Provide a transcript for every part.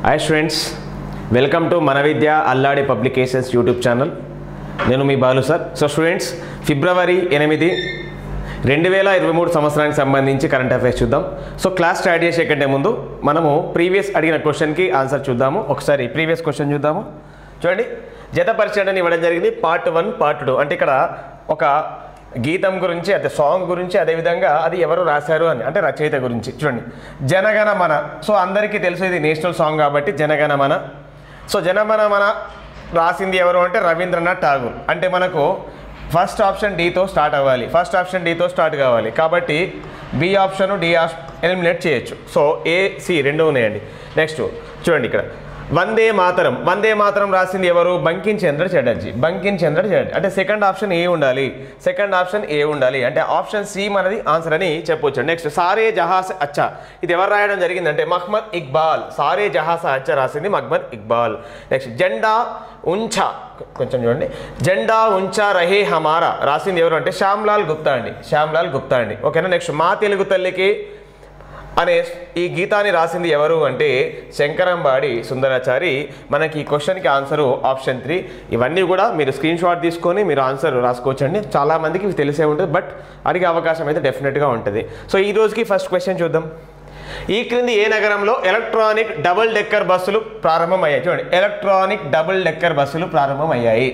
hi students welcome to మన Vidya Alladi publications YouTube channel నేను మీ బాలు సార్ సో స్టూడెంట్స్ ఫిబ్రవరి ఎనిమిది రెండు వేల ఇరవై మూడు సంవత్సరానికి సంబంధించి కరెంట్ అఫైర్స్ చూద్దాం సో క్లాస్ స్టార్ట్ చేసే కంటే ముందు మనము ప్రీవియస్ అడిగిన క్వశ్చన్కి ఆన్సర్ చూద్దాము ఒకసారి ప్రీవియస్ క్వశ్చన్ చూద్దాము చూడండి జతపరిచయం ఇవ్వడం జరిగింది పార్ట్ వన్ పార్ట్ టూ అంటే ఇక్కడ ఒక గీతం గురించి అదే సాంగ్ గురించి అదేవిధంగా అది ఎవరు రాశారు అని అంటే రచయిత గురించి చూడండి జనగణ మన సో అందరికీ తెలుసు ఇది నేషనల్ సాంగ్ కాబట్టి జనగణ మన సో జనగణ మన రాసింది ఎవరు అంటే రవీంద్రనాథ్ ఠాగూర్ అంటే మనకు ఫస్ట్ ఆప్షన్ డీతో స్టార్ట్ అవ్వాలి ఫస్ట్ ఆప్షన్ డీతో స్టార్ట్ కావాలి కాబట్టి బి ఆప్షన్ డి ఎలిమినేట్ చేయొచ్చు సో ఏ సి రెండు ఉన్నాయండి నెక్స్ట్ చూడండి ఇక్కడ వందే మాతరం వందే మాతరం రాసింది ఎవరు బంకిం చంద్ర చటర్జీ బంకిం చంద్ర చటర్జీ అంటే సెకండ్ ఆప్షన్ ఏ ఉండాలి సెకండ్ ఆప్షన్ ఏ ఉండాలి అంటే ఆప్షన్ సి మనది ఆన్సర్ అని చెప్పొచ్చు నెక్స్ట్ సారే జహాస్ అచ్చా ఇది ఎవరు రాయడం జరిగిందంటే మహ్మద్ ఇక్బాల్ సారే జహాస అచ్చా రాసింది మహ్మద్ ఇక్బాల్ నెక్స్ట్ జెండా ఉంచా కొంచెం చూడండి జెండా ఉంచా రహే హమారా రాసింది ఎవరు అంటే శ్యామ్లాల్ గుప్తా అండి శ్యామ్లాల్ గుప్తా అండి ఓకేనా నెక్స్ట్ మా తెలుగు తల్లికి అనే ఈ గీతాన్ని రాసింది ఎవరు అంటే శంకరంబాడి సుందరాచారి మనకి ఈ క్వశ్చన్కి ఆన్సరు ఆప్షన్ త్రీ ఇవన్నీ కూడా మీరు స్క్రీన్ షాట్ తీసుకొని మీరు ఆన్సర్ రాసుకోవచ్చండి చాలామందికి ఇవి తెలిసే ఉంటుంది బట్ అడిగే అవకాశం అయితే డెఫినెట్గా ఉంటుంది సో ఈ రోజుకి ఫస్ట్ క్వశ్చన్ చూద్దాం ఈ క్రింది ఏ నగరంలో ఎలక్ట్రానిక్ డబుల్ డెక్కర్ బస్సులు ప్రారంభమయ్యాయి చూడండి ఎలక్ట్రానిక్ డబుల్ డెక్కర్ బస్సులు ప్రారంభమయ్యాయి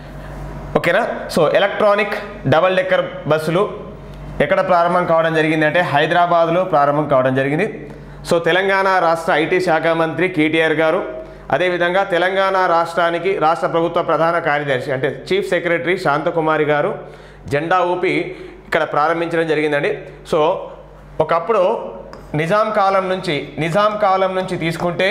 ఓకేనా సో ఎలక్ట్రానిక్ డబల్ డెక్కర్ బస్సులు ఎక్కడ ప్రారంభం కావడం జరిగింది అంటే హైదరాబాద్లో ప్రారంభం కావడం జరిగింది సో తెలంగాణ రాష్ట్ర ఐటీ శాఖ మంత్రి కేటీఆర్ గారు అదేవిధంగా తెలంగాణ రాష్ట్రానికి రాష్ట్ర ప్రభుత్వ ప్రధాన కార్యదర్శి అంటే చీఫ్ సెక్రటరీ శాంతకుమారి గారు జెండా ఊపి ఇక్కడ ప్రారంభించడం జరిగిందండి సో ఒకప్పుడు నిజాం కాలం నుంచి నిజాం కాలం నుంచి తీసుకుంటే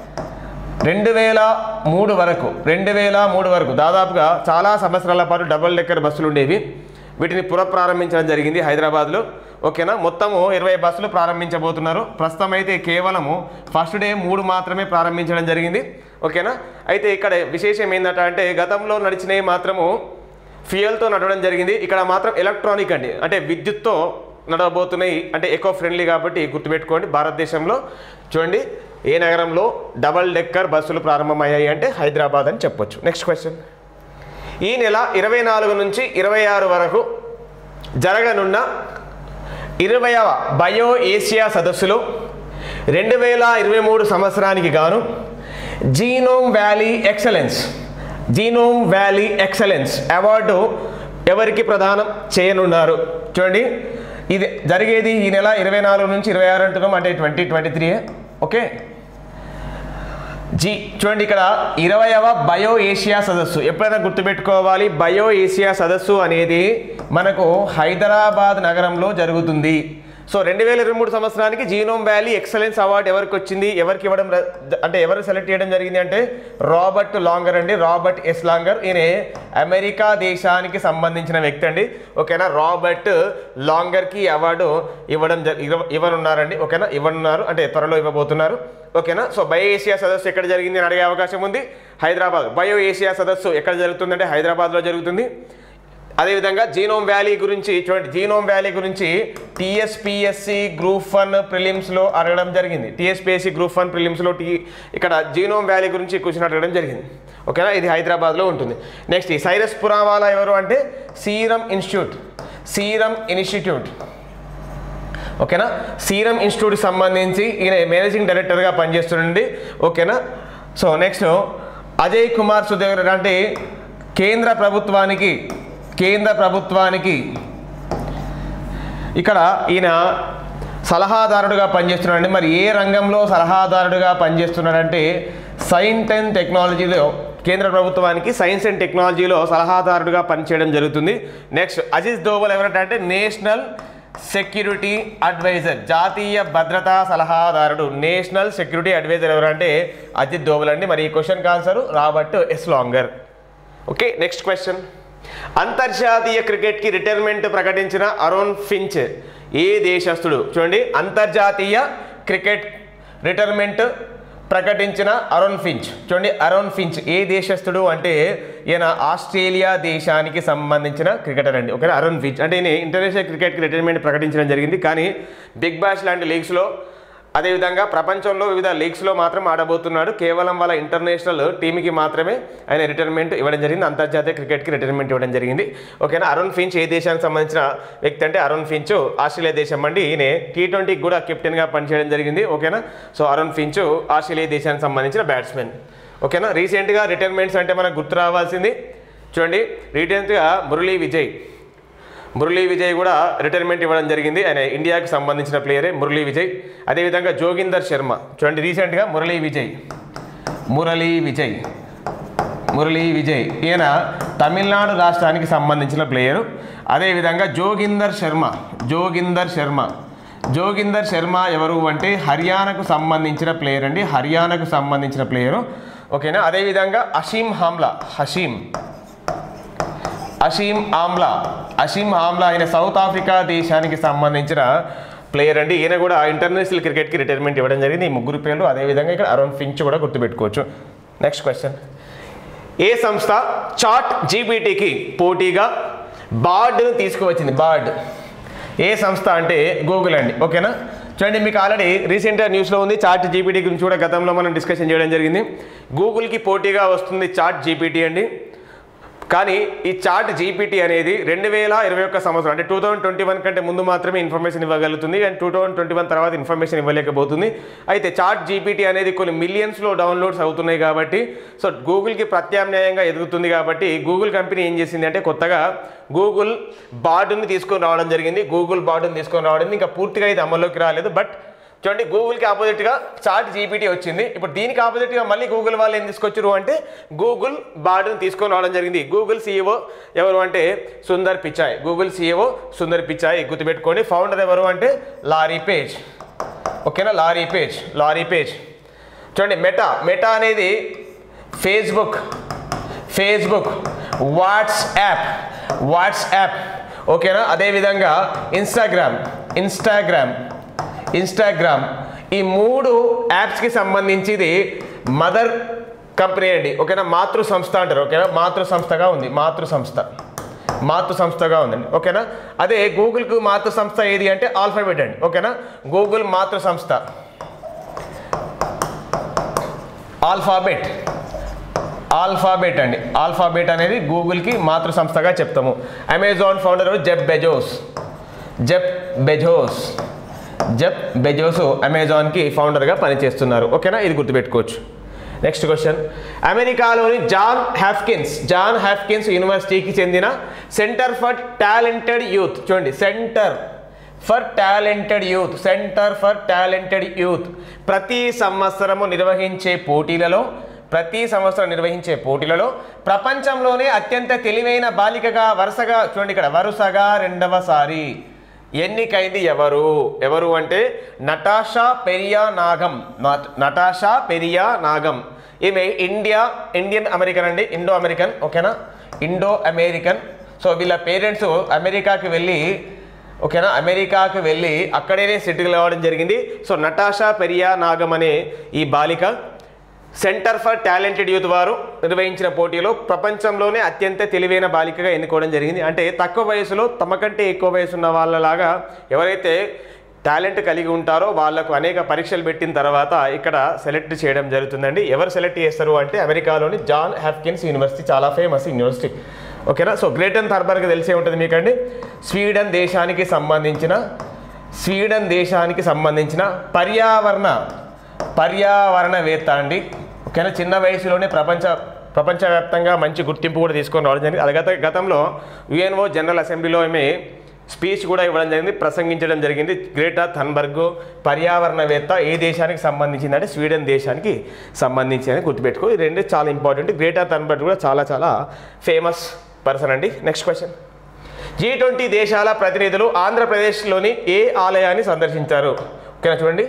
రెండు వేల మూడు వరకు రెండు వేల మూడు వరకు దాదాపుగా చాలా సంవత్సరాల పాటు డబుల్ డెక్కర్ బస్సులు ఉండేవి వీటిని పునఃప్రారంభించడం జరిగింది హైదరాబాద్లో ఓకేనా మొత్తము ఇరవై బస్సులు ప్రారంభించబోతున్నారు ప్రస్తుతం అయితే కేవలము ఫస్ట్ డే మూడు మాత్రమే ప్రారంభించడం జరిగింది ఓకేనా అయితే ఇక్కడ విశేషం ఏంటంటే అంటే గతంలో నడిచినవి మాత్రము ఫ్యూయల్తో నడవడం జరిగింది ఇక్కడ మాత్రం ఎలక్ట్రానిక్ అండి అంటే విద్యుత్తో నడవబోతున్నాయి అంటే ఎకో ఫ్రెండ్లీ కాబట్టి గుర్తుపెట్టుకోండి భారతదేశంలో చూడండి ఏ నగరంలో డబల్ డెక్కర్ బస్సులు ప్రారంభమయ్యాయి అంటే హైదరాబాద్ అని చెప్పొచ్చు నెక్స్ట్ క్వశ్చన్ ఈ నెల ఇరవై నాలుగు నుంచి ఇరవై ఆరు వరకు జరగనున్న ఇరవైవ బయో ఏషియా సదస్సులో రెండు వేల ఇరవై మూడు సంవత్సరానికి గాను genome valley excellence genome valley excellence award ఎవరికి ప్రదానం చేయనున్నారు చూడండి ఇది జరిగేది ఈ నెల ఇరవై నాలుగు నుంచి ఇరవై ఆరు అంటున్నాం అంటే twenty twenty three okay G చూడండి ఇక్కడ ఇరవైవ బయో ఏషియా సదస్సు ఎప్పుడైనా గుర్తుపెట్టుకోవాలి బయో ఏషియా సదస్సు అనేది మనకు హైదరాబాద్ నగరంలో జరుగుతుంది సో రెండు వేల ఇరవై మూడు సంవత్సరానికి జీనోమ్ వ్యాలీ ఎక్సలెన్స్ అవార్డు ఎవరికి వచ్చింది ఎవరికి ఇవ్వడం ర- అంటే ఎవరు సెలెక్ట్ చేయడం జరిగింది అంటే రాబర్ట్ లాంగర్ అండి రాబర్ట్ ఎస్ లాంగర్ ఈయన అమెరికా దేశానికి సంబంధించిన వ్యక్తి అండి ఓకేనా రాబర్ట్ లాంగర్కి ఈ అవార్డు ఇవ్వడం జ- ఇవ్వ- ఇవ్వనున్నారండి ఓకేనా ఇవ్వనున్నారు అంటే త్వరలో ఇవ్వబోతున్నారు ఓకేనా సో బయో ఏషియా సదస్సు ఎక్కడ జరిగింది అని అడిగే అవకాశం ఉంది హైదరాబాద్ బయో ఏషియా సదస్సు ఎక్కడ జరుగుతుందంటే హైదరాబాద్లో జరుగుతుంది అదేవిధంగా జీనోమ్ వ్యాలీ గురించి చూడండి జీనోమ్ వ్యాలీ గురించి టీఎస్పిఎస్సి గ్రూప్ వన్ ప్రిలిమ్స్లో అడగడం జరిగింది టీఎస్పిఎస్సి గ్రూప్ వన్ ప్రిలిమ్స్లో టీ ఇక్కడ జీనోమ్ వ్యాలీ గురించి క్వశ్చన్ అడగడం జరిగింది ఓకేనా ఇది హైదరాబాద్లో ఉంటుంది నెక్స్ట్ ఈ సైరస్ పురావాలా ఎవరు అంటే సీరం ఇన్స్టిట్యూట్ సీరం ఇన్స్టిట్యూట్ ఓకేనా సీరం ఇన్స్టిట్యూట్కి సంబంధించి ఈయన మేనేజింగ్ డైరెక్టర్గా పనిచేస్తుండండి ఓకేనా సో నెక్స్ట్ అజయ్ కుమార్ సుదేవ్ అంటే కేంద్ర ప్రభుత్వానికి కేంద్ర ప్రభుత్వానికి ఇక్కడ ఈయన సలహాదారుడుగా పనిచేస్తున్నాడండి మరి ఏ రంగంలో సలహాదారుడుగా పనిచేస్తున్నాడంటే సైన్స్ అండ్ టెక్నాలజీలో కేంద్ర ప్రభుత్వానికి సైన్స్ అండ్ టెక్నాలజీలో సలహాదారుడుగా పనిచేయడం జరుగుతుంది నెక్స్ట్ అజిత్ దోవల్ ఎవరంటే నేషనల్ సెక్యూరిటీ అడ్వైజర్ జాతీయ భద్రతా సలహాదారుడు నేషనల్ సెక్యూరిటీ అడ్వైజర్ ఎవరంటే అజిత్ దోవల్ అండి మరి ఈ క్వశ్చన్కి answer Robert S Langer okay next question అంతర్జాతీయ క్రికెట్కి రిటైర్మెంట్ ప్రకటించిన అరోన్ ఫించ్ ఏ దేశస్థుడు చూడండి అంతర్జాతీయ క్రికెట్ రిటైర్మెంట్ ప్రకటించిన అరోన్ ఫించ్ చూడండి అరోన్ ఫించ్ ఏ దేశస్థుడు అంటే ఈయన ఆస్ట్రేలియా దేశానికి సంబంధించిన క్రికెటర్ అండి ఓకే అరుణ్ ఫించ్ అంటే ఈయన ఇంటర్నేషనల్ క్రికెట్కి రిటైర్మెంట్ ప్రకటించడం జరిగింది కానీ బిగ్ బాష్ లాంటి లీగ్స్లో అదేవిధంగా ప్రపంచంలో వివిధ లీగ్స్లో మాత్రం ఆడబోతున్నాడు కేవలం వాళ్ళ ఇంటర్నేషనల్ టీంకి మాత్రమే ఆయన రిటైర్మెంట్ ఇవ్వడం జరిగింది అంతర్జాతీయ క్రికెట్కి రిటైర్మెంట్ ఇవ్వడం జరిగింది ఓకేనా అరుణ్ ఫించ్ ఏ దేశానికి సంబంధించిన వ్యక్తి అంటే అరుణ్ ఫించ్ ఆస్ట్రేలియా దేశం అండి ఈయన టీ ట్వంటీకి కూడా కెప్టెన్గా పనిచేయడం జరిగింది ఓకేనా సో అరుణ్ ఫించ్ ఆస్ట్రేలియా దేశానికి సంబంధించిన బ్యాట్స్మెన్ ఓకేనా రీసెంట్గా రిటైర్మెంట్స్ అంటే మనకు గుర్తు రావాల్సింది చూడండి రీసెంట్గా మురళీ విజయ్ మురళీ విజయ్ కూడా రిటైర్మెంట్ ఇవ్వడం జరిగింది ఆయన ఇండియాకి సంబంధించిన ప్లేయరే మురళీ విజయ్ అదేవిధంగా జోగిందర్ శర్మ చూడండి రీసెంట్గా మురళీ విజయ్ మురళీ విజయ్ మురళీ విజయ్ ఈయన తమిళనాడు రాష్ట్రానికి సంబంధించిన ప్లేయరు అదేవిధంగా జోగిందర్ శర్మ జోగిందర్ శర్మ జోగిందర్ శర్మ ఎవరు అంటే హర్యానాకు సంబంధించిన ప్లేయర్ అండి హర్యానాకు సంబంధించిన ప్లేయరు ఓకేనా అదేవిధంగా అషీం హామ్లా హషీం అషీం ఆమ్లా అషీం ఆమ్లా ఆయన సౌత్ ఆఫ్రికా దేశానికి సంబంధించిన ప్లేయర్ అండి ఈయన కూడా ఇంటర్నేషనల్ క్రికెట్కి రిటైర్మెంట్ ఇవ్వడం జరిగింది ఈ ముగ్గురు పేర్లు అదేవిధంగా ఇక్కడ అరుణ్ ఫించ్ కూడా గుర్తుపెట్టుకోవచ్చు నెక్స్ట్ క్వశ్చన్ ఏ సంస్థ చాట్ జీపీటీకి పోటీగా బార్డ్ను తీసుకువచ్చింది బార్డ్ ఏ సంస్థ అంటే గూగుల్ అండి ఓకేనా చూడండి మీకు ఆల్రెడీ రీసెంట్గా న్యూస్లో ఉంది చాట్ జీపీటీ గురించి కూడా గతంలో మనం డిస్కషన్ చేయడం జరిగింది గూగుల్కి పోటీగా వస్తుంది చాట్ జీపీటీ అండి కానీ ఈ చాట్ జీపీటీ అనేది రెండు వేల ఇరవై ఒక్క సంవత్సరం అంటే టూ థౌసండ్ ట్వంటీ వన్ కంటే ముందు మాత్రమే ఇన్ఫర్మేషన్ ఇవ్వగలుగుతుంది and two thousand twenty one తర్వాత ఇన్ఫర్మేషన్ ఇవ్వలేకపోతుంది అయితే చాట్ జీపీటీ అనేది కొన్ని మిలియన్స్లో డౌన్లోడ్స్ అవుతున్నాయి కాబట్టి సో గూగుల్కి ప్రత్యామ్నాయంగా ఎదుగుతుంది కాబట్టి గూగుల్ కంపెనీ ఏం చేసింది అంటే కొత్తగా గూగుల్ బార్డుని తీసుకొని రావడం జరిగింది గూగుల్ బార్డుని తీసుకొని రావడం ఇంకా పూర్తిగా ఇది అమల్లోకి రాలేదు బట్ చూడండి గూగుల్కి ఆపోజిట్గా చాట్ జీపీటీ వచ్చింది ఇప్పుడు దీనికి ఆపోజిట్గా మళ్ళీ గూగుల్ వాళ్ళు ఏం తీసుకొచ్చారు అంటే గూగుల్ బార్డుని తీసుకొని రావడం జరిగింది గూగుల్ సీఈఓ ఎవరు అంటే సుందర్ పిచాయ్ గూగుల్ సీఈఓ సుందర్ పిచాయ్ గుర్తుపెట్టుకోండి ఫౌండర్ ఎవరు అంటే లారీ పేజ్ ఓకేనా లారీ పేజ్ లారీ పేజ్ చూడండి మెటా మెటా అనేది ఫేస్బుక్ ఫేస్బుక్ వాట్స్యాప్ వాట్స్యాప్ ఓకేనా అదేవిధంగా ఇన్స్టాగ్రామ్ ఇన్స్టాగ్రామ్ ఇన్స్టాగ్రామ్ ఈ మూడు యాప్స్కి సంబంధించిది మదర్ కంపెనీ అండి ఓకేనా మాతృ సంస్థ అంటారు ఓకేనా మాతృ సంస్థగా ఉంది మాతృ సంస్థ మాతృ సంస్థగా ఉందండి ఓకేనా అదే గూగుల్కు మాతృ సంస్థ ఏది అంటే ఆల్ఫాబెట్ అండి ఓకేనా గూగుల్ మాతృ సంస్థ ఆల్ఫాబెట్ ఆల్ఫాబెట్ అండి ఆల్ఫాబెట్ అనేది గూగుల్కి మాతృ సంస్థగా చెప్తాము Amazon founder Jeff Bezos Jeff Bezos Jeff Bezos అమెజాన్కి ఫౌండర్గా పనిచేస్తున్నారు ఓకేనా ఇది గుర్తుపెట్టుకోవచ్చు నెక్స్ట్ క్వశ్చన్ అమెరికాలోని జాన్ హ్యాఫ్కిన్స్ జాన్ హ్యాఫ్కిన్స్ యూనివర్సిటీకి చెందిన సెంటర్ ఫర్ టాలెంటెడ్ యూత్ చూడండి centre for talented youth centre for talented youth ప్రతి సంవత్సరము నిర్వహించే పోటీలలో ప్రతి సంవత్సరం నిర్వహించే పోటీలలో ప్రపంచంలోనే అత్యంత తెలివైన బాలికగా వరుసగా చూడండి ఇక్కడ వరుసగా రెండవసారి ఎన్నికైంది ఎవరు ఎవరు అంటే నటాషా పెరియా నాగం నట- నటాషా పెరియా నాగం ఈమె ఇండియా ఇండియన్ అమెరికన్ అండి ఇండో అమెరికన్ ఓకేనా ఇండో అమెరికన్ సో వీళ్ళ పేరెంట్స్ అమెరికాకి వెళ్ళి ఓకేనా అమెరికాకి వెళ్ళి అక్కడనే సెటిల్ అవ్వడం జరిగింది సో నటాషా పెరియా నాగం అనే ఈ బాలిక సెంటర్ ఫర్ టాలెంటెడ్ యూత్ వారు నిర్వహించిన పోటీలో ప్రపంచంలోనే అత్యంత తెలివైన బాలికగా ఎన్నుకోవడం జరిగింది అంటే తక్కువ వయసులో తమకంటే ఎక్కువ వయసు ఉన్న వాళ్ళలాగా ఎవరైతే టాలెంట్ కలిగి ఉంటారో వాళ్ళకు అనేక పరీక్షలు పెట్టిన తర్వాత ఇక్కడ సెలెక్ట్ చేయడం జరుగుతుందండి ఎవరు సెలెక్ట్ చేస్తారు అంటే అమెరికాలోని జాన్ హ్యాప్కిన్స్ యూనివర్సిటీ చాలా ఫేమస్ యూనివర్సిటీ ఓకేనా సో గ్రేటన్ థర్బర్గ్ తెలిసే ఉంటుంది మీకండి స్వీడన్ దేశానికి సంబంధించిన స్వీడన్ దేశానికి సంబంధించిన పర్యావరణ పర్యావరణవేత్త అండి ఓకేనా చిన్న వయసులోనే ప్రపంచ ప్రపంచవ్యాప్తంగా మంచి గుర్తింపు కూడా తీసుకొని రావడం జరిగింది అది గత గతంలో యుఎన్ఓ జనరల్ అసెంబ్లీలో ఆమె స్పీచ్ కూడా ఇవ్వడం జరిగింది ప్రసంగించడం జరిగింది గ్రేటా థన్బర్గ్ పర్యావరణవేత్త ఏ దేశానికి సంబంధించింది అంటే స్వీడన్ దేశానికి సంబంధించి అని గుర్తుపెట్టుకో ఈ రెండు చాలా ఇంపార్టెంట్ గ్రేటా థన్బర్గ్ కూడా చాలా చాలా ఫేమస్ పర్సన్ అండి నెక్స్ట్ క్వశ్చన్ జీ ట్వంటీ దేశాల ప్రతినిధులు ఆంధ్రప్రదేశ్లోని ఏ ఆలయాన్ని సందర్శించారు ఓకేనా చూడండి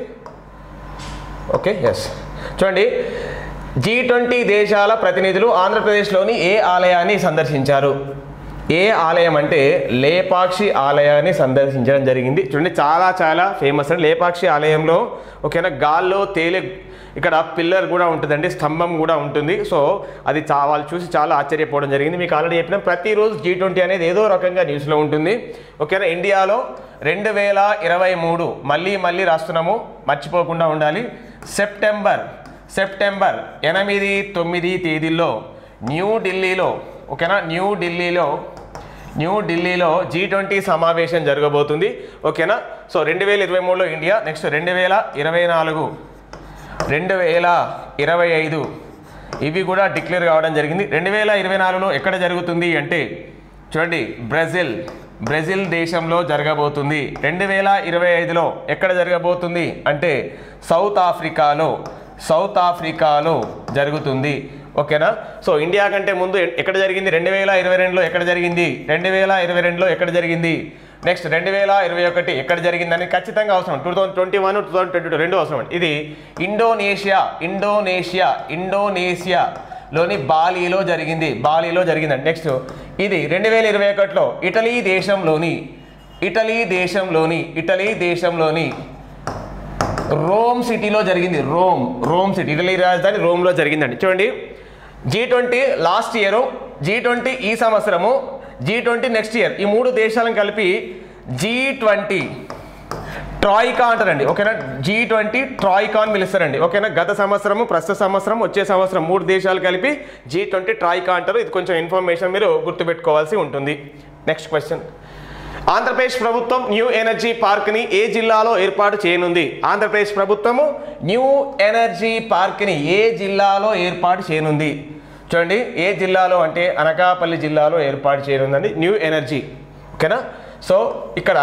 ఓకే ఎస్ చూడండి జీ ట్వంటీ దేశాల ప్రతినిధులు ఆంధ్రప్రదేశ్లోని ఏ ఆలయాన్ని సందర్శించారు ఏ ఆలయం అంటే లేపాక్షి ఆలయాన్ని సందర్శించడం జరిగింది చూడండి చాలా చాలా ఫేమస్ అండి లేపాక్షి ఆలయంలో ఓకేనా గాల్లో తేలి ఇక్కడ పిల్లర్ కూడా ఉంటుందండి స్తంభం కూడా ఉంటుంది సో అది చా వాళ్ళు చూసి చాలా ఆశ్చర్యపోవడం జరిగింది మీకు ఆల్రెడీ చెప్పిన ప్రతిరోజు జీ ట్వంటీ అనేది ఏదో రకంగా న్యూస్లో ఉంటుంది ఓకేనా ఇండియాలో రెండు వేల ఇరవై మూడు మళ్ళీ మళ్ళీ రాస్తున్నాము మర్చిపోకుండా ఉండాలి సెప్టెంబర్ సెప్టెంబర్ ఎనిమిది తొమ్మిది తేదీల్లో న్యూఢిల్లీలో ఓకేనా న్యూఢిల్లీలో న్యూఢిల్లీలో జీ ట్వంటీ సమావేశం జరగబోతుంది ఓకేనా సో రెండు వేల ఇరవై మూడులో ఇండియా నెక్స్ట్ రెండు వేల ఇరవై నాలుగు రెండు వేల ఇరవై ఐదు ఇవి కూడా డిక్లేర్ కావడం జరిగింది రెండు వేల ఇరవై నాలుగులో ఎక్కడ జరుగుతుంది అంటే చూడండి బ్రెజిల్ బ్రెజిల్ దేశంలో జరగబోతుంది రెండు వేల ఇరవై ఐదులో ఎక్కడ జరగబోతుంది అంటే సౌత్ ఆఫ్రికాలో సౌత్ ఆఫ్రికాలో జరుగుతుంది ఓకేనా సో ఇండియా కంటే ముందు ఎ- ఎక్కడ జరిగింది రెండు వేల ఇరవై రెండులో ఎక్కడ జరిగింది రెండు వేల ఇరవై రెండులో ఎక్కడ జరిగింది నెక్స్ట్ రెండు వేల ఇరవై ఒకటి ఎక్కడ జరిగిందని ఖచ్చితంగా అవసరం two thousand twenty one two thousand twenty two రెండు అవసరం ఇది ఇండోనేషియా ఇండోనేషియా ఇండోనేషియా లోని బాలీలో జరిగింది బాలీలో జరిగిందండి నెక్స్ట్ ఇది రెండు వేల ఇరవై ఒకటిలో ఇటలీ దేశంలోని ఇటలీ దేశంలోని ఇటలీ దేశంలోని రోమ్ సిటీలో జరిగింది రోమ్ రోమ్ సిటీ ఇటలీ రాజధాని రోమ్లో జరిగిందండి చూడండి G twenty last year G twenty ఈ సంవత్సరము జీ ట్వంటీ నెక్స్ట్ ఇయర్ ఈ మూడు దేశాలను కలిపి జీ ట్వంటీ ట్రాయికా అంటారండి ఓకేనా జీ ట్వంటీ ట్రాయికా అని పిలుస్తారండి ఓకేనా గత సంవత్సరము ప్రస్తుత సంవత్సరం వచ్చే సంవత్సరం మూడు దేశాలు కలిపి జీ ట్వంటీ ట్రాయికా అంటారు ఇది కొంచెం ఇన్ఫర్మేషన్ మీరు గుర్తుపెట్టుకోవాల్సి ఉంటుంది నెక్స్ట్ క్వశ్చన్ ఆంధ్రప్రదేశ్ ప్రభుత్వం న్యూ ఎనర్జీ పార్క్ని ఏ జిల్లాలో ఏర్పాటు చేయనుంది ఆంధ్రప్రదేశ్ ప్రభుత్వము న్యూ ఎనర్జీ పార్క్ని ఏ జిల్లాలో ఏర్పాటు చేయనుంది చూడండి ఏ జిల్లాలో అంటే అనకాపల్లి జిల్లాలో ఏర్పాటు చేయనుందండి న్యూ ఎనర్జీ ఓకేనా సో ఇక్కడ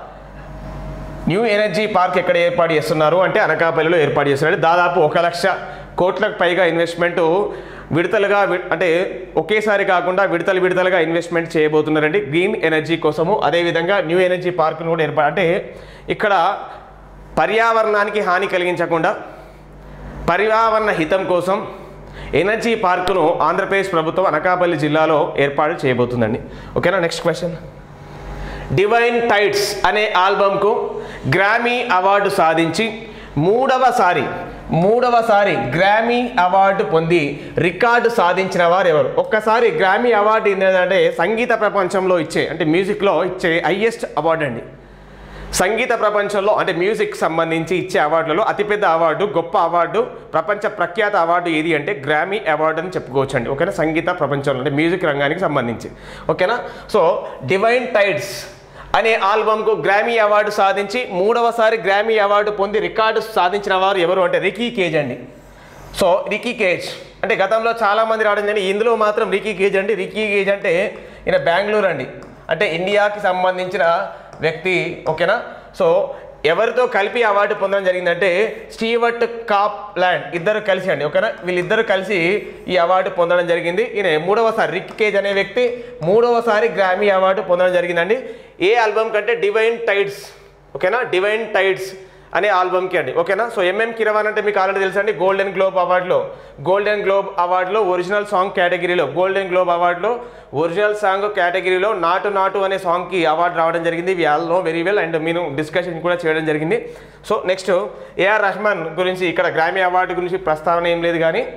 న్యూ ఎనర్జీ పార్క్ ఎక్కడ ఏర్పాటు చేస్తున్నారు అంటే అనకాపల్లిలో ఏర్పాటు చేస్తున్నారు దాదాపు ఒక లక్ష కోట్లకు పైగా ఇన్వెస్ట్మెంట్ విడతలుగా వి- అంటే ఒకేసారి కాకుండా విడతలు విడతలుగా ఇన్వెస్ట్మెంట్ చేయబోతున్నారండి గ్రీన్ ఎనర్జీ కోసము అదేవిధంగా న్యూ ఎనర్జీ పార్క్ను కూడా ఏర్పాటు అంటే ఇక్కడ పర్యావరణానికి హాని కలిగించకుండా పర్యావరణ హితం కోసం ఎనర్జీ పార్కును ఆంధ్రప్రదేశ్ ప్రభుత్వం అనకాపల్లి జిల్లాలో ఏర్పాటు చేయబోతుందండి ఓకేనా నెక్స్ట్ క్వశ్చన్ డివైన్ టైట్స్ అనే ఆల్బమ్కు గ్రామీ అవార్డు సాధించి మూడవసారి మూడవసారి గ్రామీ అవార్డు పొంది రికార్డు సాధించిన వారు ఎవరు ఒక్కసారి గ్రామీ అవార్డు ఏంటంటే సంగీత ప్రపంచంలో ఇచ్చే అంటే మ్యూజిక్లో ఇచ్చే హయ్యెస్ట్ అవార్డు అండి సంగీత ప్రపంచంలో అంటే మ్యూజిక్ సంబంధించి ఇచ్చే అవార్డులలో అతిపెద్ద అవార్డు గొప్ప అవార్డు ప్రపంచ ప్రఖ్యాత అవార్డు ఏది అంటే గ్రామీ అవార్డు అని చెప్పుకోవచ్చు అండి ఓకేనా సంగీత ప్రపంచంలో అంటే మ్యూజిక్ రంగానికి సంబంధించి ఓకేనా సో డివైన్ టైడ్స్ అనే ఆల్బమ్కు గ్రామీ అవార్డు సాధించి మూడవసారి గ్రామీ అవార్డు పొంది రికార్డు సాధించిన వారు ఎవరు అంటే రికీ కేజ్ అండి సో రికీ కేజ్ అంటే గతంలో చాలా మంది రావడం జరిగింది ఇందులో మాత్రం రికీ కేజ్ అండి రికీ కేజ్ అంటే ఈయన బెంగళూరు అండి అంటే ఇండియాకి సంబంధించిన వ్యక్తి ఓకేనా సో ఎవరితో కలిపి అవార్డు పొందడం జరిగిందంటే స్టీవర్ట్ కాప్ ల్యాండ్ ఇద్దరు కలిసి అండి ఓకేనా వీళ్ళిద్దరు కలిసి ఈ అవార్డు పొందడం జరిగింది ఈయన మూడవసారి రిక్ కేజ్ అనే వ్యక్తి మూడవసారి గ్రామీ అవార్డు పొందడం జరిగిందండి ఏ ఆల్బమ్ కంటే డివైన్ టైడ్స్ ఓకేనా డివైన్ టైడ్స్ అనే ఆల్బమ్కి అండి ఓకేనా సో ఎంఎం కిరవాన్ అంటే మీకు ఆల్రెడీ తెలుసండి గోల్డెన్ గ్లోబ్ అవార్డులో గోల్డెన్ గ్లోబ్ అవార్డులో ఒరిజినల్ సాంగ్ కేటగిరీలో గోల్డెన్ గ్లోబ్ అవార్డులో ఒరిజినల్ సాంగ్ కేటగిరీలో నాటు నాటు అనే సాంగ్కి అవార్డు రావడం జరిగింది we all know very well and మీరు డిస్కషన్ కూడా చేయడం జరిగింది సో నెక్స్ట్ ఏఆర్ రెహమాన్ గురించి ఇక్కడ గ్రామీ అవార్డు గురించి ప్రస్తావన ఏం లేదు కానీ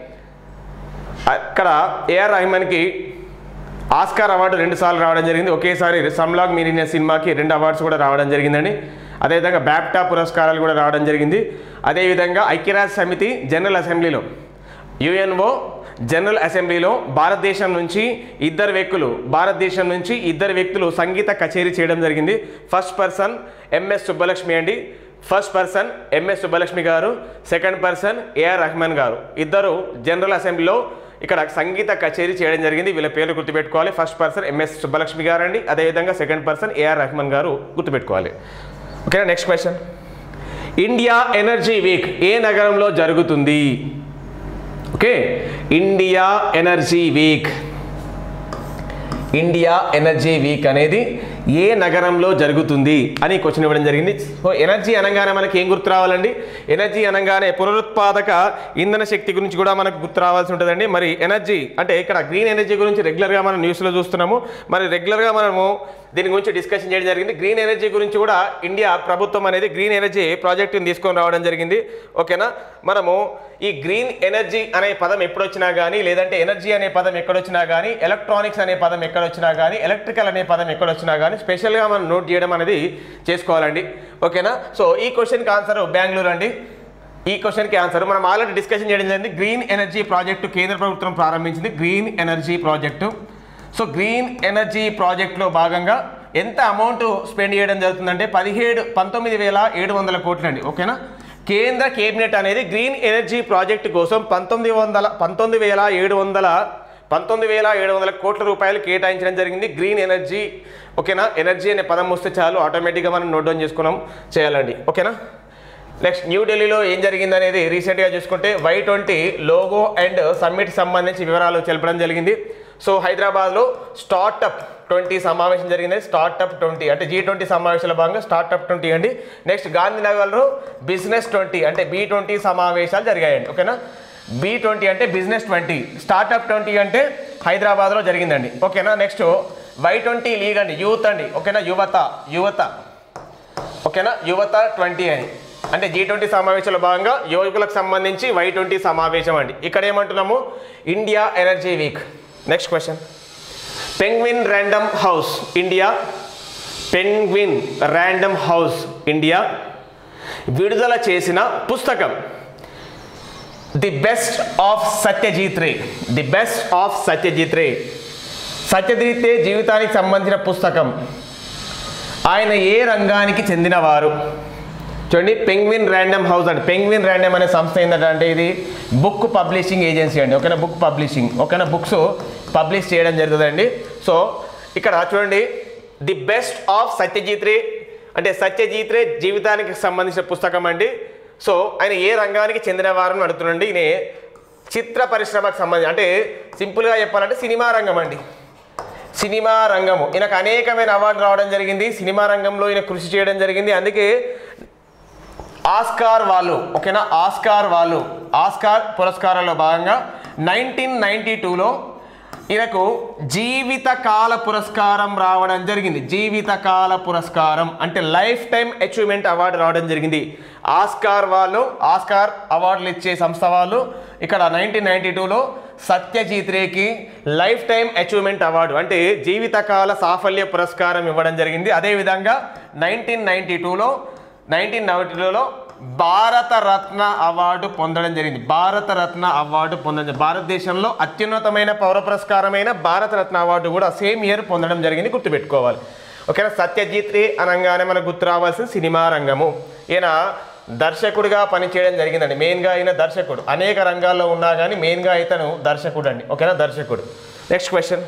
అక్కడ ఏఆర్ రెహమాన్కి ఆస్కార్ అవార్డు రెండు సార్లు రావడం జరిగింది ఒకేసారి సమ్లాగ్ మీరిన సినిమాకి రెండు అవార్డ్స్ కూడా రావడం జరిగిందండి అదేవిధంగా బ్యాప్టా పురస్కారాలు కూడా రావడం జరిగింది అదేవిధంగా ఐక్యరాజ్య సమితి జనరల్ అసెంబ్లీలో యుఎన్ఓ జనరల్ అసెంబ్లీలో భారతదేశం నుంచి ఇద్దరు వ్యక్తులు భారతదేశం నుంచి ఇద్దరు వ్యక్తులు సంగీత కచేరీ చేయడం జరిగింది ఫస్ట్ పర్సన్ ఎంఎస్ సుబ్బలక్ష్మి అండి ఫస్ట్ పర్సన్ ఎంఎస్ సుబ్బలక్ష్మి గారు సెకండ్ పర్సన్ ఏఆర్ రెహమాన్ గారు ఇద్దరు జనరల్ అసెంబ్లీలో ఇక్కడ సంగీత కచేరీ చేయడం జరిగింది వీళ్ళ పేర్లు గుర్తుపెట్టుకోవాలి ఫస్ట్ పర్సన్ ఎంఎస్ సుబ్బలక్ష్మి గారు అండి అదేవిధంగా second person AR Rahman garu గుర్తుపెట్టుకోవాలి ఓకేనా next question India energy week ఏ నగరంలో జరుగుతుంది okay India energy week India energy week అనేది ఏ నగరంలో జరుగుతుంది అని క్వశ్చన్ ఇవ్వడం జరిగింది సో ఎనర్జీ అనగానే మనకి ఏం గుర్తు రావాలండి ఎనర్జీ అనగానే పునరుత్పాదక ఇంధన శక్తి గురించి కూడా మనకు గుర్తు రావాల్సి ఉంటుందండి మరి ఎనర్జీ అంటే ఇక్కడ గ్రీన్ ఎనర్జీ గురించి రెగ్యులర్గా మనం న్యూస్లో చూస్తున్నాము మరి రెగ్యులర్గా మనము దీని గురించి డిస్కషన్ చేయడం జరిగింది గ్రీన్ ఎనర్జీ గురించి కూడా ఇండియా ప్రభుత్వం అనేది గ్రీన్ ఎనర్జీ ప్రాజెక్టుని తీసుకొని రావడం జరిగింది ఓకేనా మనము ఈ గ్రీన్ ఎనర్జీ అనే పదం ఎప్పుడొచ్చినా కానీ లేదంటే ఎనర్జీ అనే పదం ఎక్కడొచ్చినా కానీ ఎలక్ట్రానిక్స్ అనే పదం ఎక్కడొచ్చినా కానీ ఎలక్ట్రికల్ అనే పదం ఎక్కడొచ్చినా కానీ స్పెషల్గా మనం నోట్ చేయడం అనేది చేసుకోవాలండి ఓకేనా సో ఈ క్వశ్చన్కి ఆన్సర్ బెంగళూరు అండి ఈ క్వశ్చన్కి ఆన్సర్ మనం ఆల్రెడీ డిస్కషన్ చేయడం జరిగింది గ్రీన్ ఎనర్జీ ప్రాజెక్టు కేంద్ర ప్రభుత్వం ప్రారంభించింది green energy project so green energy ప్రాజెక్ట్లో భాగంగా ఎంత అమౌంట్ స్పెండ్ చేయడం జరుగుతుందంటే పదిహేడు పంతొమ్మిది వేల ఏడు వందల కోట్లు అండి ఓకేనా కేంద్ర కేబినెట్ అనేది గ్రీన్ ఎనర్జీ ప్రాజెక్టు కోసం పంతొమ్మిది వందల పంతొమ్మిది వేల ఏడు వందల పంతొమ్మిది వేల ఏడు వందల కోట్ల రూపాయలు కేటాయించడం జరిగింది గ్రీన్ ఎనర్జీ ఓకేనా ఎనర్జీ అనే పదం వస్తే చాలు ఆటోమేటిక్గా మనం నోట్ డౌన్ చేసుకున్నాం చేయాలండి ఓకేనా నెక్స్ట్ న్యూఢిల్లీలో ఏం జరిగింది అనేది రీసెంట్గా చూసుకుంటే Y twenty logo and summit సంబంధించి వివరాలు తెలపడం జరిగింది సో హైదరాబాద్లో స్టార్టప్ ట్వంటీ సమావేశం జరిగింది స్టార్టప్ ట్వంటీ అంటే జీ ట్వంటీ సమావేశాల భాగంగా స్టార్టప్ ట్వంటీ అండి నెక్స్ట్ గాంధీనగర్లో బిజినెస్ ట్వంటీ అంటే బీ ట్వంటీ సమావేశాలు జరిగాయండి ఓకేనా బీ ట్వంటీ అంటే బిజినెస్ ట్వంటీ స్టార్టప్ ట్వంటీ అంటే హైదరాబాద్లో జరిగిందండి ఓకేనా నెక్స్ట్ వై ట్వంటీ లీగ్ అండి యూత్ అండి ఓకేనా యువత యువత ఓకేనా యువత ట్వంటీ అని అంటే జీ ట్వంటీ సమావేశంలో భాగంగా యువకులకు సంబంధించి వై ట్వంటీ సమావేశం అండి ఇక్కడ ఏమంటున్నాము India energy week next question Penguin Random House India Penguin Random House India విడుదల చేసిన పుస్తకం the best of Satyajit Ray the best of Satyajit Ray Satyajit Ray జీవితానికి సంబంధించిన పుస్తకం ఆయన ఏ రంగానికి చెందినవారు చూడండి పెంగ్విన్ ర్యాండమ్ హౌస్ అండి పెంగ్విన్ ర్యాండమ్ అనే సంస్థ ఏంటంటే ఇది బుక్ పబ్లిషింగ్ ఏజెన్సీ అండి ఓకేనా బుక్ పబ్లిషింగ్ ఓకేనా బుక్స్ పబ్లిష్ చేయడం జరుగుతుందండి సో ఇక్కడ చూడండి ది బెస్ట్ ఆఫ్ సత్యజీత్ రే అంటే సత్యజీత్ రే జీవితానికి సంబంధించిన పుస్తకం అండి సో ఆయన ఏ రంగానికి చెందినవారని అడుగుతుండండి ఈయన చిత్ర పరిశ్రమకు సంబంధించి అంటే సింపుల్గా చెప్పాలంటే సినిమా రంగం అండి సినిమా రంగము ఈయనకు అనేకమైన అవార్డు రావడం జరిగింది సినిమా రంగంలో ఈయన కృషి చేయడం జరిగింది అందుకే ఆస్కార్ వాళ్ళు ఓకేనా ఆస్కార్ వాళ్ళు ఆస్కార్ పురస్కారాల్లో భాగంగా నైన్టీన్ నైన్టీ టూలో ఈయనకు జీవితకాల పురస్కారం రావడం జరిగింది జీవితకాల పురస్కారం అంటే లైఫ్ టైం అచీవ్మెంట్ అవార్డు రావడం జరిగింది ఆస్కార్ వాళ్ళు ఆస్కార్ అవార్డులు ఇచ్చే సంస్థ వాళ్ళు ఇక్కడ నైన్టీన్ నైన్టీ టూలో సత్యజీత్ రేకి లైఫ్ టైం అచీవ్మెంట్ అవార్డు అంటే జీవితకాల సాఫల్య పురస్కారం ఇవ్వడం జరిగింది అదేవిధంగా నైన్టీన్ నైన్టీ టూలో నైన్టీన్ నైన్టీ టూలో భారత రత్న అవార్డు పొందడం జరిగింది భారత రత్న అవార్డు పొందడం భారతదేశంలో అత్యున్నతమైన పౌర పురస్కారమైన భారత రత్న అవార్డు కూడా సేమ్ ఇయర్ పొందడం జరిగింది గుర్తుపెట్టుకోవాలి ఓకేనా సత్యజిత్ రే అనగానే మనకు గుర్తు రావాల్సిన సినిమా రంగము ఈయన దర్శకుడిగా పనిచేయడం జరిగిందండి మెయిన్గా ఈయన దర్శకుడు అనేక రంగాల్లో ఉన్నా కానీ మెయిన్గా ఇతను దర్శకుడు అండి ఓకేనా దర్శకుడు నెక్స్ట్ క్వశ్చన్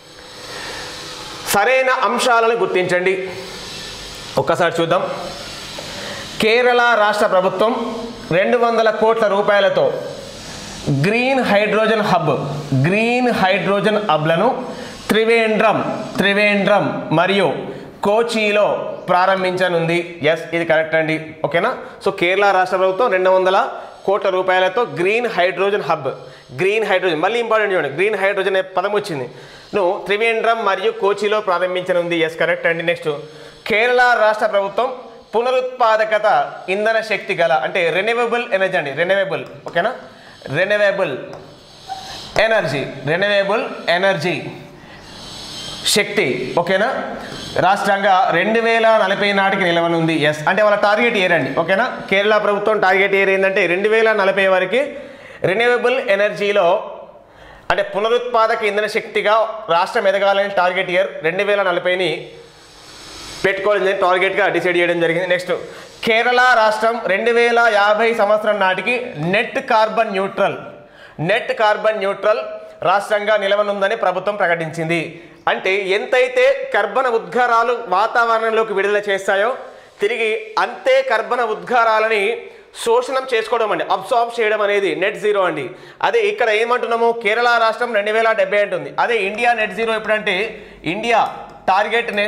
సరైన అంశాలను గుర్తించండి ఒక్కసారి చూద్దాం కేరళ రాష్ట్ర ప్రభుత్వం రెండు వందల కోట్ల రూపాయలతో green hydrogen hub green hydrogen హబ్లను త్రివేంద్రం త్రివేంద్రం మరియు కోచిలో ప్రారంభించనుంది ఎస్ ఇది కరెక్ట్ అండి ఓకేనా సో కేరళ రాష్ట్ర ప్రభుత్వం రెండు వందల కోట్ల రూపాయలతో green hydrogen hub green hydrogen మళ్ళీ ఇంపార్టెంట్ చూడండి గ్రీన్ హైడ్రోజన్ అనే పదం వచ్చింది నువ్వు త్రివేంద్రం మరియు కోచిలో ప్రారంభించనుంది ఎస్ కరెక్ట్ అండి నెక్స్ట్ కేరళ రాష్ట్ర ప్రభుత్వం పునరుత్పాదకత ఇంధన శక్తి గల అంటే రెన్యూవబుల్ ఎనర్జీ అండి రెన్యూవబుల్ ఓకేనా రెన్యూవబుల్ ఎనర్జీ రెన్యూవబుల్ ఎనర్జీ శక్తి ఓకేనా రాష్ట్రంగా రెండు వేల నలభై నాటికి నిలవనుంది ఎస్ అంటే వాళ్ళ టార్గెట్ ఇయర్ అండి ఓకేనా కేరళ ప్రభుత్వం టార్గెట్ ఇయర్ ఏంటంటే రెండు వేల నలభై వరకు రెన్యూవబుల్ ఎనర్జీలో అంటే పునరుత్పాదక ఇంధన శక్తిగా రాష్ట్రం ఎదగాలని టార్గెట్ ఇయర్ రెండు వేల నలభైని పెట్టుకోవాలని టార్గెట్గా డిసైడ్ చేయడం జరిగింది నెక్స్ట్ కేరళ రాష్ట్రం రెండు వేల యాభై సంవత్సరం నాటికి net carbon neutral net carbon neutral రాష్ట్రంగా నిలవనుందని ప్రభుత్వం ప్రకటించింది అంటే ఎంతైతే కర్బన ఉద్గారాలు వాతావరణంలోకి విడుదల చేస్తాయో తిరిగి అంతే కర్బన ఉద్గారాలని శోషణం చేసుకోవడం అండి అబ్సార్బ్ చేయడం అనేది నెట్ జీరో అండి అదే ఇక్కడ ఏమంటున్నాము కేరళ రాష్ట్రం రెండు వేల డెబ్బై అంటుంది అదే ఇండియా నెట్ జీరో ఎప్పుడంటే ఇండియా టార్గెట్ నెట్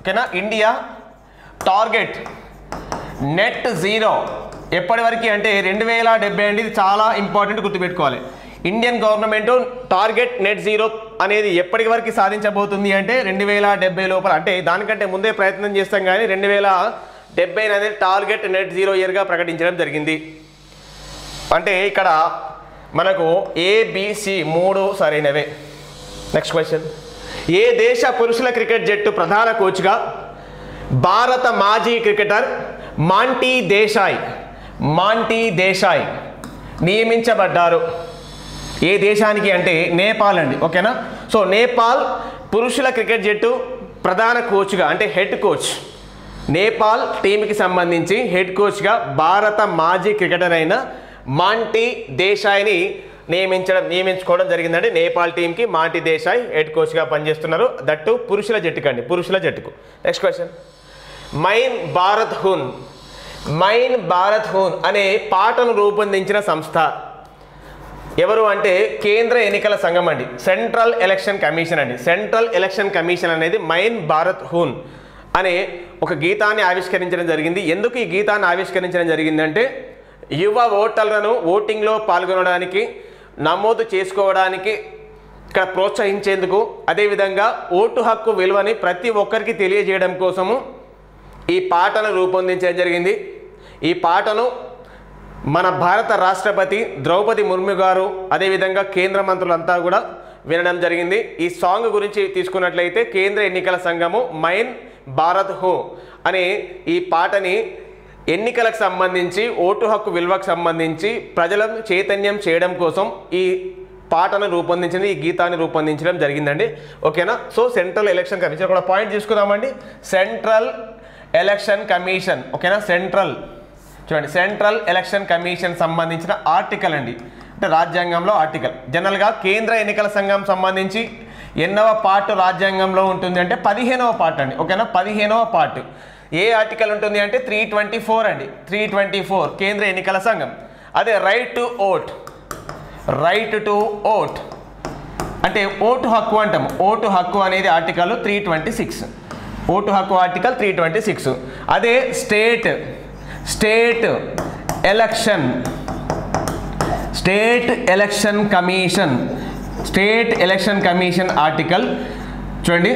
ఓకేనా ఇండియా టార్గెట్ నెట్ జీరో ఎప్పటి వరకు అంటే రెండు వేల డెబ్బై అండి ఇది చాలా ఇంపార్టెంట్ గుర్తుపెట్టుకోవాలి Indian government target net zero అనేది ఎప్పటి వరకు సాధించబోతుంది అంటే రెండు వేల డెబ్బై లోపల అంటే దానికంటే ముందే ప్రయత్నం చేస్తాం కానీ రెండు వేల డెబ్బై అనేది టార్గెట్ నెట్ జీరో ఇయర్గా ప్రకటించడం జరిగింది అంటే ఇక్కడ మనకు ఏబిసి మూడు సరైనవే నెక్స్ట్ క్వశ్చన్ ఏ దేశ పురుషుల క్రికెట్ జట్టు ప్రధాన కోచ్గా భారత మాజీ క్రికెటర్ మాంటీ దేశాయ్ మాంటీ దేశాయ్ నియమించబడ్డారు ఏ దేశానికి అంటే నేపాల్ అండి ఓకేనా సో నేపాల్ పురుషుల క్రికెట్ జట్టు ప్రధాన కోచ్గా అంటే హెడ్ కోచ్ నేపాల్ టీంకి సంబంధించి హెడ్ కోచ్గా భారత మాజీ క్రికెటర్ అయిన మాంటీ దేశాయ్ని నియమించడం నియమించుకోవడం జరిగిందండి నేపాల్ టీంకి మాంటీ దేశాయ్ హెడ్ కోచ్గా పనిచేస్తున్నారు దట్టు పురుషుల జట్టుకు అండి పురుషుల జట్టుకు నెక్స్ట్ క్వశ్చన్ మైన్ భారత్ హున్ మైన్ భారత్ హున్ అనే పాటను రూపొందించిన సంస్థ ఎవరు అంటే కేంద్ర ఎన్నికల సంఘం అండి సెంట్రల్ ఎలక్షన్ కమిషన్ అండి సెంట్రల్ ఎలక్షన్ కమిషన్ అనేది మైన్ భారత్ హూన్ అనే ఒక గీతాన్ని ఆవిష్కరించడం జరిగింది ఎందుకు ఈ గీతాన్ని ఆవిష్కరించడం జరిగిందంటే యువ ఓటర్లను ఓటింగ్లో పాల్గొనడానికి నమోదు చేసుకోవడానికి ఇక్కడ ప్రోత్సహించేందుకు అదేవిధంగా ఓటు హక్కు విలువని ప్రతి ఒక్కరికి తెలియజేయడం కోసము ఈ పాటను రూపొందించడం జరిగింది ఈ పాటను మన భారత రాష్ట్రపతి ద్రౌపది ముర్ము గారు అదేవిధంగా కేంద్ర మంత్రులంతా కూడా వినడం జరిగింది ఈ సాంగ్ గురించి తీసుకున్నట్లయితే కేంద్ర ఎన్నికల సంఘము మైన్ భారత్ హో అనే ఈ పాటని ఎన్నికలకు సంబంధించి ఓటు హక్కు విలువకు సంబంధించి ప్రజలను చైతన్యం చేయడం కోసం ఈ పాటను రూపొందించింది ఈ గీతాన్ని రూపొందించడం జరిగిందండి ఓకేనా సో సెంట్రల్ ఎలక్షన్ కమిషన్ కూడా పాయింట్ తీసుకుందామండి సెంట్రల్ ఎలక్షన్ కమిషన్ ఓకేనా సెంట్రల్ చూడండి సెంట్రల్ ఎలక్షన్ కమిషన్ సంబంధించిన ఆర్టికల్ అండి అంటే రాజ్యాంగంలో ఆర్టికల్ జనరల్గా కేంద్ర ఎన్నికల సంఘం సంబంధించి ఎన్నవ పార్ట్ రాజ్యాంగంలో ఉంటుంది అంటే పదిహేనవ పార్ట్ అండి ఓకేనా పదిహేనవ పార్ట్ ఏ ఆర్టికల్ ఉంటుంది అంటే త్రీ ట్వంటీ ఫోర్ అండి త్రీ ట్వంటీ ఫోర్ కేంద్ర ఎన్నికల సంఘం అదే right to vote right to vote అంటే ఓటు హక్కు అంటాం ఓటు హక్కు అనేది article three twenty six vote హక్కు ఆర్టికల్ త్రీ ట్వంటీ సిక్స్ అదే state state election state election commission state election commission article చూడండి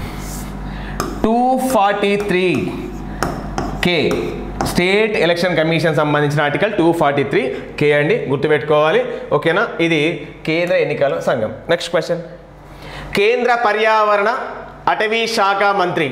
two forty three K state election commission సంబంధించిన article two forty three K అండి గుర్తుపెట్టుకోవాలి ఓకేనా ఇది కేంద్ర ఎన్నికల సంఘం నెక్స్ట్ క్వశ్చన్ కేంద్ర పర్యావరణ అటవీ శాఖ మంత్రి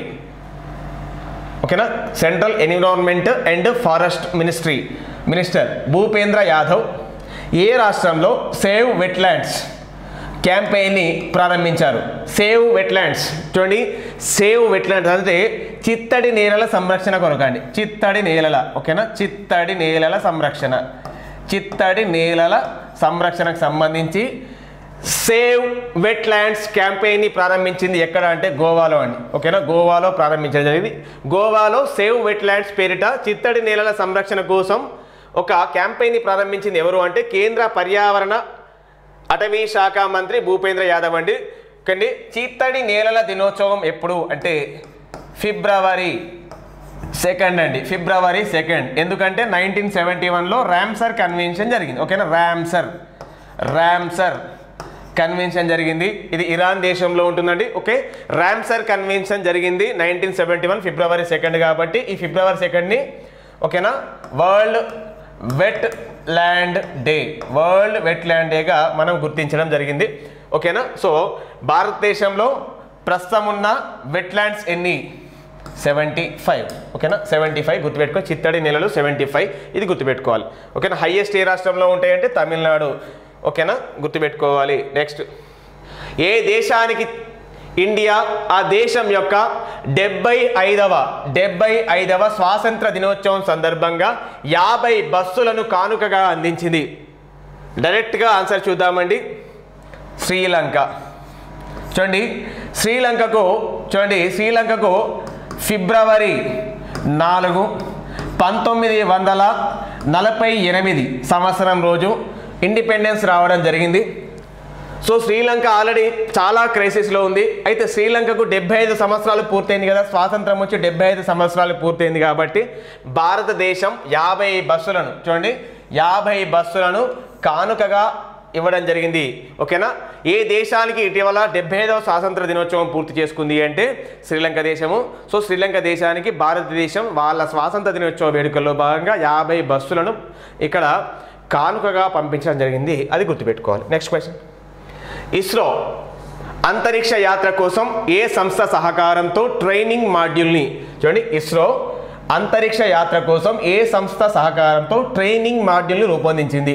ఓకేనా central environment and forest ministry minister Bhupender Yadav ఏ రాష్ట్రంలో సేవ్ వెట్లాండ్స్ క్యాంపెయిన్ని ప్రారంభించారు సేవ్ వెట్లాండ్స్ చూడండి సేవ్ వెట్లాండ్స్ అంటే చిత్తడి నేలల సంరక్షణ కొరకండి చిత్తడి నేలల ఓకేనా చిత్తడి నేలల సంరక్షణ చిత్తడి నేలల సంరక్షణకు సంబంధించి సేవ్ వెట్లాండ్స్ క్యాంపెయిన్ని ప్రారంభించింది ఎక్కడ అంటే గోవాలో అండి ఓకేనా గోవాలో ప్రారంభించడం జరిగింది గోవాలో సేవ్ వెట్లాండ్స్ పేరిట చిత్తడి నేలల సంరక్షణ కోసం ఒక క్యాంపెయిన్ని ప్రారంభించింది ఎవరు అంటే కేంద్ర పర్యావరణ అటవీ శాఖ మంత్రి భూపేంద్ర యాదవ్ అండి కండి చిత్తడి నేలల దినోత్సవం ఎప్పుడు అంటే ఫిబ్రవరి సెకండ్ అండి ఫిబ్రవరి సెకండ్ ఎందుకంటే నైన్టీన్ సెవెంటీ వన్లో ర్యామ్సర్ కన్వెన్షన్ జరిగింది ఓకేనా ర్యామ్సర్ ర్యామ్సర్ కన్వెన్షన్ జరిగింది ఇది ఇరాన్ దేశంలో ఉంటుందండి ఓకే ర్యామ్సర్ కన్వెన్షన్ జరిగింది నైన్టీన్ సెవెంటీ వన్ ఫిబ్రవరి సెకండ్ కాబట్టి ఈ ఫిబ్రవరి సెకండ్ని ఓకేనా world wet wetland day wet wetland మనం గుర్తించడం జరిగింది ఓకేనా సో భారతదేశంలో ప్రస్తుతం ఉన్న వెట్లాండ్స్ ఎన్ని సెవెంటీ ఫైవ్ ఓకేనా సెవెంటీ ఫైవ్ గుర్తుపెట్టుకో చిత్తడి నెలలు సెవెంటీ ఫైవ్ ఇది గుర్తుపెట్టుకోవాలి ఓకేనా హైయెస్ట్ ఏ రాష్ట్రంలో ఉంటాయంటే తమిళనాడు ఓకేనా గుర్తుపెట్టుకోవాలి నెక్స్ట్ ఏ దేశానికి ఇండియా ఆ దేశం యొక్క డెబ్బై ఐదవ డెబ్బై ఐదవ స్వాతంత్ర దినోత్సవం సందర్భంగా యాభై బస్సులను కానుకగా అందించింది డైరెక్ట్గా ఆన్సర్ చూద్దామండి శ్రీలంక చూడండి శ్రీలంకకు చూడండి శ్రీలంకకు ఫిబ్రవరి నాలుగు పంతొమ్మిది వందల నలభై ఎనిమిది సంవత్సరం రోజు ఇండిపెండెన్స్ రావడం జరిగింది సో శ్రీలంక ఆల్రెడీ చాలా క్రైసిస్లో ఉంది అయితే శ్రీలంకకు డెబ్బై ఐదు సంవత్సరాలు పూర్తయింది కదా స్వాతంత్రం వచ్చి డెబ్బై ఐదు సంవత్సరాలు పూర్తయింది కాబట్టి భారతదేశం యాభై బస్సులను చూడండి యాభై బస్సులను కానుకగా ఇవ్వడం జరిగింది ఓకేనా ఏ దేశానికి ఇటీవల డెబ్బై ఐదవ స్వాతంత్ర దినోత్సవం పూర్తి చేసుకుంది అంటే శ్రీలంక దేశము సో శ్రీలంక దేశానికి భారతదేశం వాళ్ళ స్వాతంత్ర దినోత్సవ వేడుకల్లో భాగంగా యాభై బస్సులను ఇక్కడ కానుకగా పంపించడం జరిగింది అది గుర్తుపెట్టుకోవాలి నెక్స్ట్ క్వశ్చన్ ఇస్రో అంతరిక్ష యాత్ర కోసం ఏ సంస్థ సహకారంతో ట్రైనింగ్ మాడ్యూల్ని చూడండి ఇస్రో అంతరిక్ష యాత్ర కోసం ఏ సంస్థ సహకారంతో ట్రైనింగ్ మాడ్యూల్ని రూపొందించింది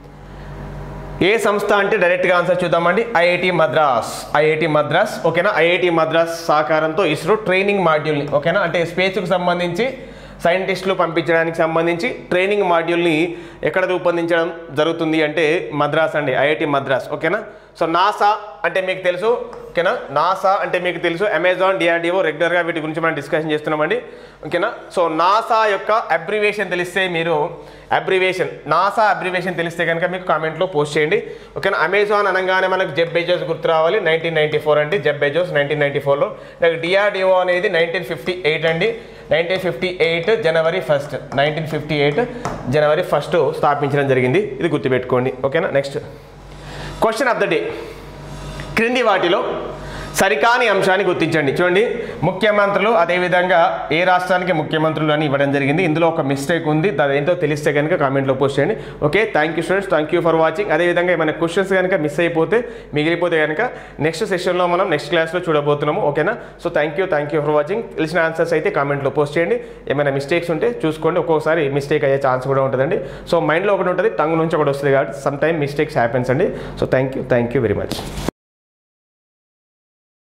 ఏ సంస్థ అంటే డైరెక్ట్గా ఆన్సర్ చూద్దామండి ఐఐటి మద్రాస్ ఐఐటి మద్రాస్ ఓకేనా ఐఐటి మద్రాస్ సహకారంతో ఇస్రో ట్రైనింగ్ మాడ్యూల్ని ఓకేనా అంటే స్పేస్కు సంబంధించి సైంటిస్టులు పంపించడానికి సంబంధించి ట్రైనింగ్ మాడ్యూల్ని ఎక్కడ రూపొందించడం జరుగుతుంది అంటే మద్రాస్ అండి ఐఐటి మద్రాస్ ఓకేనా సో నాసా అంటే మీకు తెలుసు ఓకేనా నాసా అంటే మీకు తెలుసు అమెజాన్ డిఆర్డిఓ రెగ్యులర్గా వీటి గురించి మనం డిస్కషన్ చేస్తున్నామండి ఓకేనా సో నాసా యొక్క అబ్రివేషన్ తెలిస్తే మీరు అబ్రివేషన్ నాసా అబ్రివేషన్ తెలిస్తే కనుక మీకు కామెంట్లో పోస్ట్ చేయండి ఓకేనా అమెజాన్ అనగానే మనకు జెబ్ బెజోస్ గుర్తు రావాలి నైన్టీన్ నైన్టీ ఫోర్ అండి జెబ్ బెజోస్ నైన్టీన్ నైన్టీ ఫోర్లో డిఆర్డిఓ అనేది నైన్టీన్ ఫిఫ్టీ ఎయిట్ అండి నైన్టీన్ ఫిఫ్టీ ఎయిట్ జనవరి ఫస్ట్ నైన్టీన్ ఫిఫ్టీ ఎయిట్ జనవరి ఫస్ట్ స్థాపించడం జరిగింది ఇది గుర్తుపెట్టుకోండి ఓకేనా next question of the day క్రింది వాటిలో సరికాని అంశాన్ని గుర్తించండి చూడండి ముఖ్యమంత్రులు అదేవిధంగా ఏ రాష్ట్రానికి ముఖ్యమంత్రులు అని ఇవ్వడం జరిగింది ఇందులో ఒక మిస్టేక్ ఉంది అది ఏంటో తెలిస్తే కనుక కామెంట్లో పోస్ట్ చేయండి okay thank you students thank you for watching అదేవిధంగా ఏమైనా క్వశ్చన్స్ కనుక మిస్ అయిపోతే మిగిలిపోతే కనుక నెక్స్ట్ సెషన్లో మనం నెక్స్ట్ క్లాస్లో చూడబోతున్నాము ఓకేనా so thank you thank you for watching తెలిసిన ఆన్సర్స్ అయితే కామెంట్లో పోస్ట్ చేయండి ఏమైనా మిస్టేక్స్ ఉంటే చూసుకోండి ఒక్కొక్కసారి మిస్టేక్ అయ్యే ఛాన్స్ కూడా ఉంటుందండి సో మైండ్లో ఒకటి ఉంటుంది టంగ్ నుంచి ఒకటి వస్తుంది కాబట్టి సమ్ టైమ్ మిస్టేక్స్ హ్యాపెన్స్ అండి so thank you thank you very much